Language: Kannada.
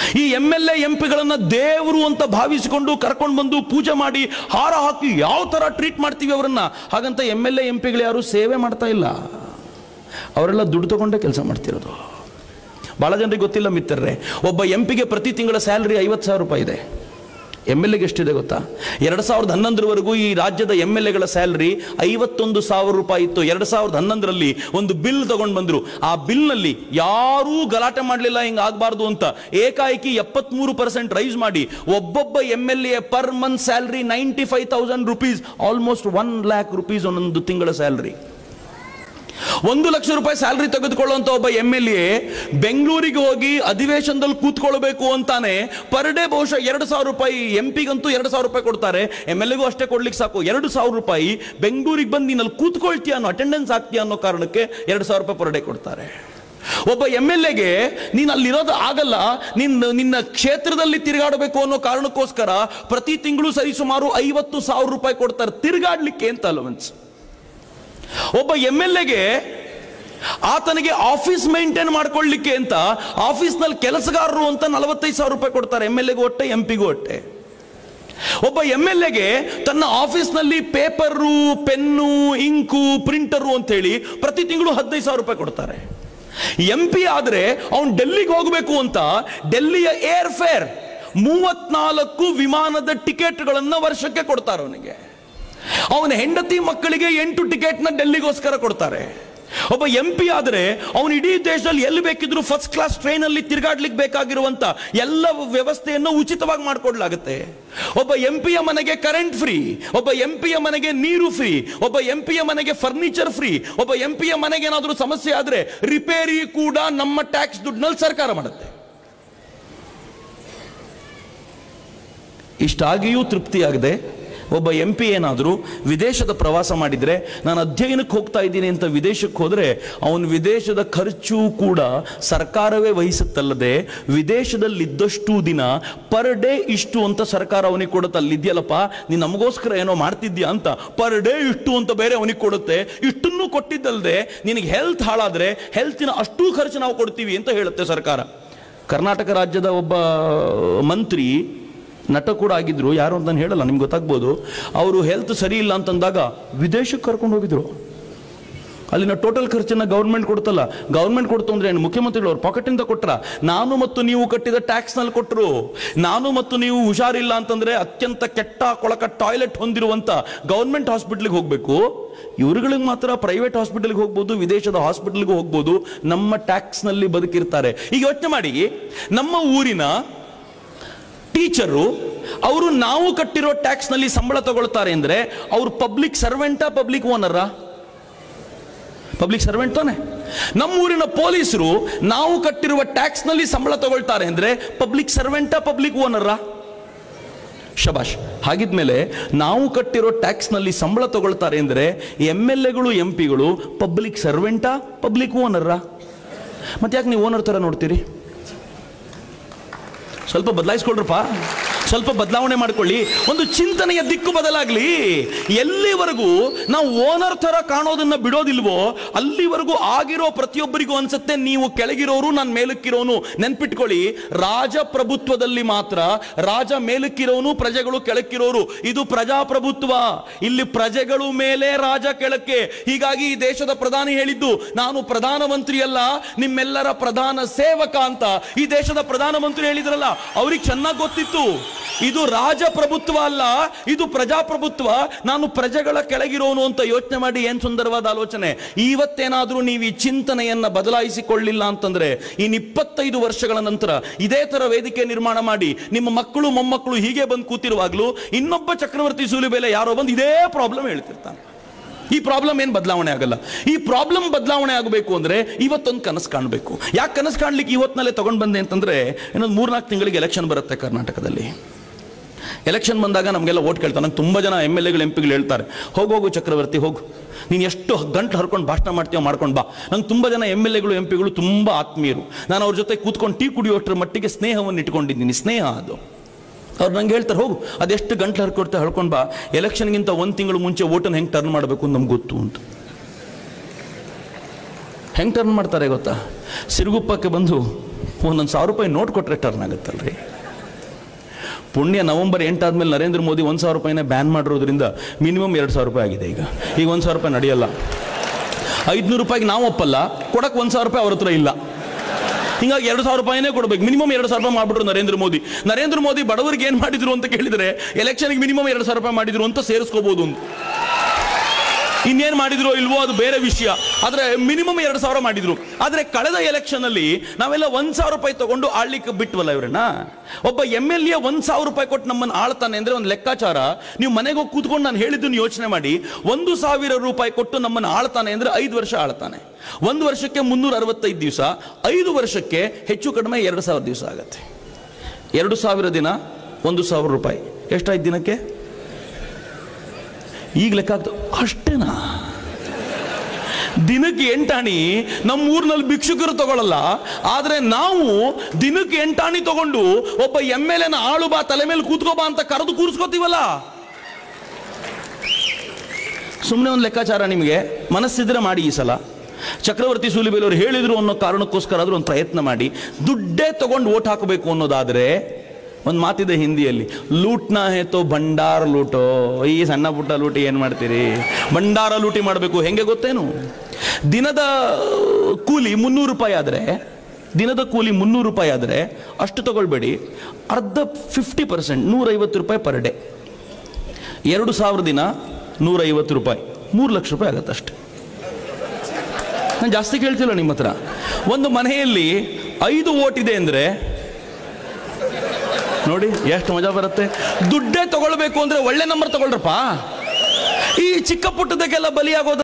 ಈ ಎಮ್ ಎಲ್ ಎ ಎಂ ಪಿಗಳನ್ನ ದೇವರು ಅಂತ ಭಾವಿಸಿಕೊಂಡು ಕರ್ಕೊಂಡು ಬಂದು ಪೂಜೆ ಮಾಡಿ ಹಾರ ಹಾಕಿ ಯಾವ ಥರ ಟ್ರೀಟ್ ಮಾಡ್ತೀವಿ ಅವರನ್ನ ಹಾಗಂತ ಎಮ್ ಎಲ್ ಎ ಎಂ ಪಿಗಳು ಯಾರು ಸೇವೆ ಮಾಡ್ತಾ ಇಲ್ಲ ಅವರೆಲ್ಲ ದುಡ್ಡು ತಗೊಂಡೇ ಕೆಲಸ ಮಾಡ್ತಿರೋದು ಭಾಳ ಜನರಿಗೆ ಗೊತ್ತಿಲ್ಲ ಮಿತ್ರರೇ ಒಬ್ಬ ಎಂ ಪಿಗೆ ಪ್ರತಿ ತಿಂಗಳ ಸ್ಯಾಲ್ರಿ ಐವತ್ತು ಸಾವಿರ ರೂಪಾಯಿ ಇದೆ ಎಮ್ ಎಲ್ ಎಗೆ ಎಷ್ಟಿದೆ ಗೊತ್ತಾ ಎರಡು ಸಾವಿರದ ಹನ್ನೊಂದರವರೆಗೂ ಈ ರಾಜ್ಯದ ಎಮ್ ಎಲ್ ಎಗಳ ಸ್ಯಾಲ್ರಿ ಐವತ್ತೊಂದು ಸಾವಿರ ರೂಪಾಯಿ ಇತ್ತು ಎರಡು ಸಾವಿರದ ಹನ್ನೊಂದರಲ್ಲಿ ಒಂದು ಬಿಲ್ ತಗೊಂಡು ಬಂದ್ರು ಆ ಬಿಲ್ನಲ್ಲಿ ಯಾರೂ ಗಲಾಟೆ ಮಾಡಲಿಲ್ಲ ಹಿಂಗೆ ಆಗಬಾರ್ದು ಅಂತ ಏಕಾಏಕಿ ಎಪ್ಪತ್ಮೂರು ಪರ್ಸೆಂಟ್ ರೈಸ್ ಮಾಡಿ ಒಬ್ಬೊಬ್ಬ M L A per month salary ninety five thousand rupees almost one lakh rupees ಒಂದೊಂದು ತಿಂಗಳ ಸ್ಯಾಲ್ರಿ ಒಂದು ಲಕ್ಷ ರೂಪಾಯಿ ಸ್ಯಾಲ್ರಿ ತೆಗೆದುಕೊಳ್ಳುವಂತ ಒಬ್ಬ ಎಮ್ ಎಲ್ ಎ ಬೆಂಗಳೂರಿಗೆ ಹೋಗಿ ಅಧಿವೇಶನದಲ್ಲಿ ಕೂತ್ಕೊಳ್ಬೇಕು ಅಂತಾನೆ ಪರ್ ಡೇ ಬಹುಶಃ ಎರಡು ಸಾವಿರ ರೂಪಾಯಿ ಎಂ ಪಿಗಂತೂ ಎರಡು ಸಾವಿರ ರೂಪಾಯಿ ಕೊಡ್ತಾರೆ ಎಮ್ ಎಲ್ ಎಗೂ ಅಷ್ಟೇ ಕೊಡ್ಲಿಕ್ಕೆ ಸಾಕು ಎರಡು ಸಾವಿರ ರೂಪಾಯಿ ಬೆಂಗಳೂರಿಗೆ ಬಂದು ನೀನಲ್ಲಿ ಕೂತ್ಕೊಳ್ತೀಯ ಅನ್ನೋ ಅಟೆಂಡೆನ್ಸ್ ಆಗ್ತೀಯ ಅನ್ನೋ ಕಾರಣಕ್ಕೆ ಎರಡು ಸಾವಿರ ರೂಪಾಯಿ ಪರ್ ಡೇ ಕೊಡ್ತಾರೆ ಒಬ್ಬ ಎಮ್ ಎಲ್ ಎಗೆ ನೀನು ಅಲ್ಲಿರೋದು ಆಗಲ್ಲ ನಿನ್ನ ನಿನ್ನ ಕ್ಷೇತ್ರದಲ್ಲಿ ತಿರುಗಾಡಬೇಕು ಅನ್ನೋ ಕಾರಣಕ್ಕೋಸ್ಕರ ಪ್ರತಿ ತಿಂಗಳು ಸರಿಸುಮಾರು ಐವತ್ತು ಸಾವಿರ ರೂಪಾಯಿ ಕೊಡ್ತಾರೆ ತಿರುಗಾಡ್ಲಿಕ್ಕೆ ಅಂತ ಅಲವೆನ್ಸ್ ಒಬ್ಬ ಎಮ್ ಎಲ್ ಎಗೆ ಆತನಿಗೆ ಆಫೀಸ್ ಮೇಂಟೈನ್ ಮಾಡ್ಕೊಳ್ಳಿಕ್ಕೆ ಅಂತ ಆಫೀಸ್ನಲ್ಲಿ ಕೆಲಸಗಾರರು ಅಂತ ನಲವತ್ತೈದು ಸಾವಿರ ರೂಪಾಯಿ ಕೊಡ್ತಾರೆ ಎಮ್ ಎಲ್ ಎಗೂ ಒಟ್ಟೆ ಎಂ ಪಿಗೂ ಒಟ್ಟೆ ಒಬ್ಬ ಎಮ್ ಎಲ್ ಎಗೆ ತನ್ನ ಆಫೀಸ್ನಲ್ಲಿ ಪೇಪರು ಪೆನ್ನು ಇಂಕು ಪ್ರಿಂಟರು ಅಂತ ಹೇಳಿ ಪ್ರತಿ ತಿಂಗಳು ಹದಿನೈದು ಸಾವಿರ ರೂಪಾಯಿ ಕೊಡ್ತಾರೆ ಎಂ ಪಿ ಆದರೆ ಅವನು ಡೆಲ್ಲಿಗೆ ಹೋಗಬೇಕು ಅಂತ ಡೆಲ್ಲಿಯ ಏರ್ ಫೇರ್ ಮೂವತ್ನಾಲ್ಕು ವಿಮಾನದ ಟಿಕೆಟ್ಗಳನ್ನು ವರ್ಷಕ್ಕೆ ಕೊಡ್ತಾರೆ ಅವನಿಗೆ ಅವನ ಹೆಂಡತಿ ಮಕ್ಕಳಿಗೆ ಎಂಟು ಟಿಕೆಟ್ನ ಡೆಲ್ಲಿಗೋಸ್ಕರ ಕೊಡ್ತಾರೆ ಒಬ್ಬ ಎಂ ಪಿ ಆದರೆ ಅವನು ಇಡೀ ದೇಶದಲ್ಲಿ ಎಲ್ಲಿ ಬೇಕಿದ್ರು ಫಸ್ಟ್ ಕ್ಲಾಸ್ ಟ್ರೈನಲ್ಲಿ ತಿರುಗಾಡ್ಲಿಕ್ಕೆ ಬೇಕಾಗಿರುವಂತ ಎಲ್ಲ ವ್ಯವಸ್ಥೆಯನ್ನು ಉಚಿತವಾಗಿ ಮಾಡಿಕೊಡ್ಲಾಗುತ್ತೆ ಒಬ್ಬ ಎಂ ಪಿಯ ಮನೆಗೆ ಕರೆಂಟ್ ಫ್ರೀ ಒಬ್ಬ ಎಂ ಪಿಯ ಮನೆಗೆ ನೀರು ಫ್ರೀ ಒಬ್ಬ ಎಂ ಪಿಯ ಮನೆಗೆ ಫರ್ನಿಚರ್ ಫ್ರೀ ಒಬ್ಬ ಎಂ ಪಿಯ ಮನೆಗೆ ಏನಾದರೂ ಸಮಸ್ಯೆ ಆದರೆ ರಿಪೇರಿ ಕೂಡ ನಮ್ಮ ಟ್ಯಾಕ್ಸ್ ದುಡ್ಡಿನಲ್ಲಿ ಸರ್ಕಾರ ಮಾಡುತ್ತೆ ಇಷ್ಟಾಗಿಯೂ ತೃಪ್ತಿಯಾಗದೆ ಒಬ್ಬ ಎಂ ಪಿ ಏನಾದರೂ ವಿದೇಶದ ಪ್ರವಾಸ ಮಾಡಿದರೆ ನಾನು ಅಧ್ಯಯನಕ್ಕೆ ಹೋಗ್ತಾ ಇದ್ದೀನಿ ಅಂತ ವಿದೇಶಕ್ಕೆ ಹೋದರೆ ಅವನು ವಿದೇಶದ ಖರ್ಚು ಕೂಡ ಸರ್ಕಾರವೇ ವಹಿಸುತ್ತಲ್ಲದೆ ವಿದೇಶದಲ್ಲಿದ್ದಷ್ಟು ದಿನ ಪರ್ ಡೇ ಇಷ್ಟು ಅಂತ ಸರ್ಕಾರ ಅವನಿಗೆ ಕೊಡುತ್ತೆ ಅಲ್ಲಿದೆಯಲ್ಲಪ್ಪ ನೀನು ನಮಗೋಸ್ಕರ ಏನೋ ಮಾಡ್ತಿದ್ಯಾ ಅಂತ ಪರ್ ಡೇ ಇಷ್ಟು ಅಂತ ಬೇರೆ ಅವನಿಗೆ ಕೊಡುತ್ತೆ ಇಷ್ಟನ್ನು ಕೊಟ್ಟಿದ್ದಲ್ಲದೆ ನಿನಗೆ ಹೆಲ್ತ್ ಹಾಳಾದರೆ ಹೆಲ್ತಿನ ಅಷ್ಟೂ ಖರ್ಚು ನಾವು ಕೊಡ್ತೀವಿ ಅಂತ ಹೇಳುತ್ತೆ ಸರ್ಕಾರ ಕರ್ನಾಟಕ ರಾಜ್ಯದ ಒಬ್ಬ ಮಂತ್ರಿ ನಟ ಕೂಡ ಆಗಿದ್ರು ಯಾರು ಅಂತ ನಾನು ಹೇಳಲ್ಲ ನಿಮ್ಗೆ ಗೊತ್ತಾಗ್ಬೋದು ಅವರು ಹೆಲ್ತ್ ಸರಿ ಇಲ್ಲ ಅಂತಂದಾಗ ವಿದೇಶಕ್ಕೆ ಕರ್ಕೊಂಡು ಹೋಗಿದ್ರು ಅಲ್ಲಿನ ಟೋಟಲ್ ಖರ್ಚನ್ನ ಗೌರ್ಮೆಂಟ್ ಕೊಡ್ತಲ್ಲ ಗೌರ್ಮೆಂಟ್ ಕೊಡ್ತು ಅಂದ್ರೆ ಏನು ಮುಖ್ಯಮಂತ್ರಿಗಳು ಅವ್ರ ಪಾಕೆಟಿಂದ ಕೊಟ್ರ ನಾನು ಮತ್ತು ನೀವು ಕಟ್ಟಿದ ಟ್ಯಾಕ್ಸ್ನಲ್ಲಿ ಕೊಟ್ಟರು ನಾನು ಮತ್ತು ನೀವು ಹುಷಾರಿಲ್ಲ ಅಂತಂದ್ರೆ ಅತ್ಯಂತ ಕೆಟ್ಟ ಕೊಳಕ ಟಾಯ್ಲೆಟ್ ಹೊಂದಿರುವಂತ ಗೌರ್ಮೆಂಟ್ ಹಾಸ್ಪಿಟ್ಲಿಗೆ ಹೋಗಬೇಕು ಇವ್ರುಗಳಿಗೆ ಮಾತ್ರ ಪ್ರೈವೇಟ್ ಹಾಸ್ಪಿಟಲ್ಗೆ ಹೋಗ್ಬೋದು ವಿದೇಶದ ಹಾಸ್ಪಿಟಲ್ಗೆ ಹೋಗ್ಬೋದು ನಮ್ಮ ಟ್ಯಾಕ್ಸ್ನಲ್ಲಿ ಬದುಕಿರ್ತಾರೆ ಈಗ ಯೋಚನೆ ಮಾಡಿ ನಮ್ಮ ಊರಿನ ಟೀಚರು ಅವರು ನಾವು ಕಟ್ಟಿರೋ ಟ್ಯಾಕ್ಸ್ನಲ್ಲಿ ಸಂಬಳ ತಗೊಳ್ತಾರೆ ಅಂದ್ರೆ ಅವರು ಪಬ್ಲಿಕ್ ಸರ್ವೆಂಟಾ ಪಬ್ಲಿಕ್ ಓನರಾ ಪಬ್ಲಿಕ್ ಸರ್ವೆಂಟ್ ತಾನೆ ನಮ್ಮೂರಿನ ಪೊಲೀಸರು ನಾವು ಕಟ್ಟಿರುವ ಟ್ಯಾಕ್ಸ್ನಲ್ಲಿ ಸಂಬಳ ತಗೊಳ್ತಾರೆ ಅಂದ್ರೆ ಪಬ್ಲಿಕ್ ಸರ್ವೆಂಟಾ ಪಬ್ಲಿಕ್ ಓನರಾ ಶಬಾಷ್ ಹಾಗಿದ್ಮೇಲೆ ನಾವು ಕಟ್ಟಿರೋ ಟ್ಯಾಕ್ಸ್ನಲ್ಲಿ ಸಂಬಳ ತಗೊಳ್ತಾರೆ ಅಂದರೆ ಎಮ್ ಎಲ್ ಎಗಳು ಎಂ ಪಿಗಳು ಪಬ್ಲಿಕ್ ಸರ್ವೆಂಟಾ ಪಬ್ಲಿಕ್ ಓನರಾ ಮತ್ತೆ ಯಾಕೆ ನೀವು ಓನರ್ ಥರ ನೋಡ್ತೀರಿ ಸ್ವಲ್ಪ ಬದಲಾಯಿಸ್ಕೊಳ್ರಪ್ಪ ಸ್ವಲ್ಪ ಬದಲಾವಣೆ ಮಾಡ್ಕೊಳ್ಳಿ ಒಂದು ಚಿಂತನೆಯ ದಿಕ್ಕು ಬದಲಾಗ್ಲಿ ಎಲ್ಲಿವರೆಗೂ ನಾವು ಓನರ್ ತರ ಕಾಣೋದನ್ನ ಬಿಡೋದಿಲ್ವೋ ಅಲ್ಲಿವರೆಗೂ ಆಗಿರೋ ಪ್ರತಿಯೊಬ್ಬರಿಗೂ ಅನ್ಸುತ್ತೆ ನೀವು ಕೆಳಗಿರೋರು ನಾನು ಮೇಲಕ್ಕಿರೋನು ನೆನ್ಪಿಟ್ಕೊಳ್ಳಿ ರಾಜಪ್ರಭುತ್ವದಲ್ಲಿ ಮಾತ್ರ ರಾಜ ಮೇಲಕ್ಕಿರೋನು ಪ್ರಜೆಗಳು ಕೆಳಕ್ಕಿರೋರು ಇದು ಪ್ರಜಾಪ್ರಭುತ್ವ ಇಲ್ಲಿ ಪ್ರಜೆಗಳು ಮೇಲೆ ರಾಜ ಕೆಳಕ್ಕೆ ಹೀಗಾಗಿ ಈ ದೇಶದ ಪ್ರಧಾನಿ ಹೇಳಿದ್ದು ನಾನು ಪ್ರಧಾನಮಂತ್ರಿ ಅಲ್ಲ ನಿಮ್ಮೆಲ್ಲರ ಪ್ರಧಾನ ಸೇವಕ ಅಂತ ಈ ದೇಶದ ಪ್ರಧಾನಮಂತ್ರಿ ಹೇಳಿದ್ರಲ್ಲ ಅವ್ರಿಗೆ ಚೆನ್ನಾಗಿ ಗೊತ್ತಿತ್ತು ಇದು ರಾಜಪ್ರಭುತ್ವ ಅಲ್ಲ ಇದು ಪ್ರಜಾಪ್ರಭುತ್ವ ನಾನು ಪ್ರಜೆಗಳ ಕೆಳಗಿರೋನು ಅಂತ ಯೋಚನೆ ಮಾಡಿ ಏನ್ ಸುಂದರವಾದ ಆಲೋಚನೆ ಇವತ್ತೇನಾದ್ರೂ ನೀವು ಈ ಚಿಂತನೆಯನ್ನ ಬದಲಾಯಿಸಿಕೊಳ್ಳಿಲ್ಲ ಅಂತಂದ್ರೆ ಇನ್ ಇಪ್ಪತ್ತೈದು ವರ್ಷಗಳ ನಂತರ ಇದೇ ತರ ವೇದಿಕೆ ನಿರ್ಮಾಣ ಮಾಡಿ ನಿಮ್ಮ ಮಕ್ಕಳು ಮೊಮ್ಮಕ್ಕಳು ಹೀಗೆ ಬಂದು ಕೂತಿರುವಾಗ್ಲೂ ಇನ್ನೊಬ್ಬ ಚಕ್ರವರ್ತಿ ಸೂಲಿಬೇಲೆ ಯಾರೋ ಬಂದು ಇದೇ ಪ್ರಾಬ್ಲಮ್ ಹೇಳ್ತಿರ್ತಾನೆ ಈ ಪ್ರಾಬ್ಲಮ್ ಏನು ಬದಲಾವಣೆ ಆಗಲ್ಲ ಈ ಪ್ರಾಬ್ಲಮ್ ಬದಲಾವಣೆ ಆಗಬೇಕು ಅಂದ್ರೆ ಇವತ್ತೊಂದು ಕನಸು ಕಾಣಬೇಕು ಯಾಕೆ ಕನಸು ಕಾಣ್ಲಿಕ್ಕೆ ಇವತ್ತಿನಲ್ಲೇ ತಗೊಂಡು ಬಂದೆ ಅಂತಂದ್ರೆ ಇನ್ನೊಂದು ಮೂರ್ನಾಲ್ಕು ತಿಂಗಳಿಗೆ ಎಲೆಕ್ಷನ್ ಬರುತ್ತೆ ಕರ್ನಾಟಕದಲ್ಲಿ ಎಲೆಕ್ಷನ್ ಬಂದಾಗ ನಮಗೆಲ್ಲ ಓಟ್ ಕೇಳ್ತಾರೆ ನಂಗೆ ತುಂಬ ಜನ ಎಮ್ ಎಲ್ ಎಗಳು ಎಂ ಪಿಗಳು ಹೇಳ್ತಾರೆ ಹೋಗು ಹೋಗು ಚಕ್ರವರ್ತಿ ಹೋಗು ನೀನು ಎಷ್ಟು ಗಂಟು ಹರ್ಕೊಂಡು ಭಾಷಣ ಮಾಡ್ತೀಯೋ ಮಾಡ್ಕೊಂಡು ಬಾ ನಂಗೆ ತುಂಬ ಜನ ಎಮ್ ಎಲ್ ಎಗಳು ಎಂ ಪಿಗಳು ತುಂಬ ಆತ್ಮೀಯರು ನಾನು ಅವ್ರ ಜೊತೆ ಕೂತ್ಕೊಂಡು ಟೀ ಕುಡಿಯೋಷ್ಟ್ರ ಮಟ್ಟಿಗೆ ಸ್ನೇಹವನ್ನು ಇಟ್ಕೊಂಡಿದ್ದೀನಿ ಸ್ನೇಹ ಅದು ಅವ್ರು ನಂಗೆ ಹೇಳ್ತಾರೆ ಹೋಗು ಅದೆಷ್ಟು ಗಂಟ್ಲು ಹರ್ಕೊಡ್ತಾ ಹರ್ಕೊಂಡು ಬಾ ಎಲೆಕ್ಷನ್ಗಿಂತ ಒಂದು ತಿಂಗಳು ಮುಂಚೆ ಓಟನ್ನು ಹೆಂಗೆ ಟರ್ನ್ ಮಾಡಬೇಕು ಅಂತ ನಮ್ಗೆ ಗೊತ್ತು ಅಂತ ಹೆಂಗೆ ಟರ್ನ್ ಮಾಡ್ತಾರೆ ಗೊತ್ತಾ ಸಿರುಗುಪ್ಪಕ್ಕೆ ಬಂದು ಒಂದೊಂದು ಸಾವಿರ ರೂಪಾಯಿ ನೋಟ್ ಕೊಟ್ಟರೆ ಟರ್ನ್ ಆಗುತ್ತಲ್ರಿ ಪುಣ್ಯ ನವೆಂಬರ್ ಎಂಟಾದ್ಮೇಲೆ ನರೇಂದ್ರ ಮೋದಿ ಒಂದು ಸಾವಿರ ರೂಪಾಯಿನ ಬ್ಯಾನ್ ಮಾಡಿರೋದ್ರಿಂದ ಮಿನಿಮಮ್ ಎರಡು ಸಾವಿರ ರೂಪಾಯಿ ಆಗಿದೆ ಈಗ ಈಗ ಒಂದು ಸಾವಿರ ರೂಪಾಯಿ ನಡೆಯಲ್ಲ ಐದುನೂರು ರೂಪಾಯಿಗೆ ನಾವು ಒಪ್ಪಲ್ಲ ಕೊಡಕ್ಕೆ ಒಂದು ಸಾವಿರ ರೂಪಾಯಿ ಅವ್ರ ಹತ್ರ ಇಲ್ಲ ಹಿಂಗಾಗಿ ಎರಡು ಸಾವಿರ ರೂಪಾಯಿನೇ ಕೊಡಬೇಕು ಮಿನಿಮಮ್ ಎರಡು ಸಾವಿರ ರೂಪಾಯಿ ಮಾಡಿಬಿಟ್ರು ನರೇಂದ್ರ ಮೋದಿ ನರೇಂದ್ರ ಮೋದಿ ಬಡವರಿಗೆ ಏನು ಮಾಡಿದ್ರು ಅಂತ ಕೇಳಿದರೆ ಎಲೆಕ್ಷನ್ಗೆ ಮಿನಿಮಮ್ ಎರಡು ಸಾವಿರ ರೂಪಾಯಿ ಮಾಡಿದ್ರು ಅಂತ ಸೇರಿಸ್ಕೋಬಹುದು ಅಂತ ಇನ್ನೇನು ಮಾಡಿದ್ರು ಇಲ್ವೋ ಅದು ಬೇರೆ ವಿಷಯ ಆದರೆ ಮಿನಿಮಮ್ ಎರಡು ಸಾವಿರ ಮಾಡಿದ್ರು ಆದರೆ ಕಳೆದ ಎಲೆಕ್ಷನ್ ಅಲ್ಲಿ ನಾವೆಲ್ಲ ಒಂದ್ ಸಾವಿರ ರೂಪಾಯಿ ತಗೊಂಡು ಆಳ್ಲಿಕ್ಕೆ ಬಿಟ್ವಲ್ಲ ಇವರನ್ನ ಒಬ್ಬ ಎಮ್ ಎಲ್ ಎ ಒಂದ್ ಸಾವಿರ ರೂಪಾಯಿ ಕೊಟ್ಟು ನಮ್ಮನ್ನು ಆಳ್ತಾನೆ ಅಂದ್ರೆ ಒಂದು ಲೆಕ್ಕಾಚಾರ ನೀವು ಮನೆಗೆ ಹೋಗಿ ಕೂತ್ಕೊಂಡು ನಾನು ಹೇಳಿದ್ದನ್ನು ಯೋಚನೆ ಮಾಡಿ ಒಂದು ಸಾವಿರ ರೂಪಾಯಿ ಕೊಟ್ಟು ನಮ್ಮನ್ನು ಆಳ್ತಾನೆ ಅಂದ್ರೆ ಐದು ವರ್ಷ ಆಳ್ತಾನೆ ಒಂದು ವರ್ಷಕ್ಕೆ ಮುನ್ನೂರ ಅರವತ್ತೈದು ದಿವಸ ಐದು ವರ್ಷಕ್ಕೆ ಹೆಚ್ಚು ಕಡಿಮೆ ಎರಡು ಸಾವಿರ ದಿವಸ ಆಗತ್ತೆ ಎರಡು ಸಾವಿರ ದಿನ ಒಂದು ಸಾವಿರ ರೂಪಾಯಿ ಎಷ್ಟಾಯ್ತು ದಿನಕ್ಕೆ ಈಗ ಲೆಕ್ಕ ಆಗ್ತದೆ ಅಷ್ಟೇನಾ ದಿನಕ್ಕೆ ಎಂಟಾಣಿ ನಮ್ಮ ಊರಿನಲ್ಲಿ ಭಿಕ್ಷುಕರು ತಗೊಳ್ಳಲ್ಲ ಆದರೆ ನಾವು ದಿನಕ್ಕೆ ಎಂಟಾಣಿ ತಗೊಂಡು ಒಬ್ಬ ಎಮ್ ಎಲ್ ಎನ ಆಳು ಬಾ ತಲೆ ಮೇಲೆ ಕೂತ್ಕೋ ಬಾ ಅಂತ ಕರೆದು ಕೂರಿಸ್ಕೋತೀವಲ್ಲ ಸುಮ್ಮನೆ ಒಂದು ಲೆಕ್ಕಾಚಾರ ನಿಮಗೆ ಮನಸ್ಸಿದ್ರೆ ಮಾಡಿ ಈ ಸಲ ಚಕ್ರವರ್ತಿ ಸೂಲಿಬೇಲವರು ಹೇಳಿದ್ರು ಅನ್ನೋ ಕಾರಣಕ್ಕೋಸ್ಕರ ಆದ್ರೂ ಒಂದು ಪ್ರಯತ್ನ ಮಾಡಿ ದುಡ್ಡೇ ತಗೊಂಡು ಓಟ್ ಹಾಕಬೇಕು ಅನ್ನೋದಾದ್ರೆ ಒಂದು ಮಾತಿದೆ ಹಿಂದಿಯಲ್ಲಿ ಲೂಟ್ನ ಹೇತೋ ಭಂಡಾರ ಲೂಟೋ ಈ ಸಣ್ಣ ಪುಟ್ಟ ಲೂಟಿ ಏನು ಮಾಡ್ತೀರಿ ಭಂಡಾರ ಲೂಟಿ ಮಾಡಬೇಕು ಹೆಂಗೆ ಗೊತ್ತೇನು ದಿನದ ಕೂಲಿ ಮುನ್ನೂರು ರೂಪಾಯಿ ಆದರೆ ದಿನದ ಕೂಲಿ ಮುನ್ನೂರು ರೂಪಾಯಿ ಆದರೆ ಅಷ್ಟು ತಗೊಳ್ಬೇಡಿ ಅರ್ಧ ಫಿಫ್ಟಿ ಪರ್ಸೆಂಟ್ ನೂರೈವತ್ತು ರೂಪಾಯಿ ಪರ್ ಡೇ ಎರಡು ಸಾವಿರ ದಿನ ನೂರೈವತ್ತು ರೂಪಾಯಿ ಮೂರು ಲಕ್ಷ ರೂಪಾಯಿ ಆಗತ್ತೆ ಅಷ್ಟೆ ನಾನು ಜಾಸ್ತಿ ಕೇಳ್ತಿಲ್ಲ ನಿಮ್ಮ ಹತ್ರ ಒಂದು ಮನೆಯಲ್ಲಿ ಐದು ಓಟ್ ಇದೆ ಅಂದರೆ ನೋಡಿ ಎಷ್ಟು ಮಜಾ ಬರುತ್ತೆ ದುಡ್ಡೇ ತಗೊಳ್ಬೇಕು ಅಂದ್ರೆ ಒಳ್ಳೆ ನಂಬರ್ ತಗೊಳ್ರಪ್ಪ ಈ ಚಿಕ್ಕ ಪುಟ್ಟದಕ್ಕೆಲ್ಲ ಬಲಿಯಾಗೋದು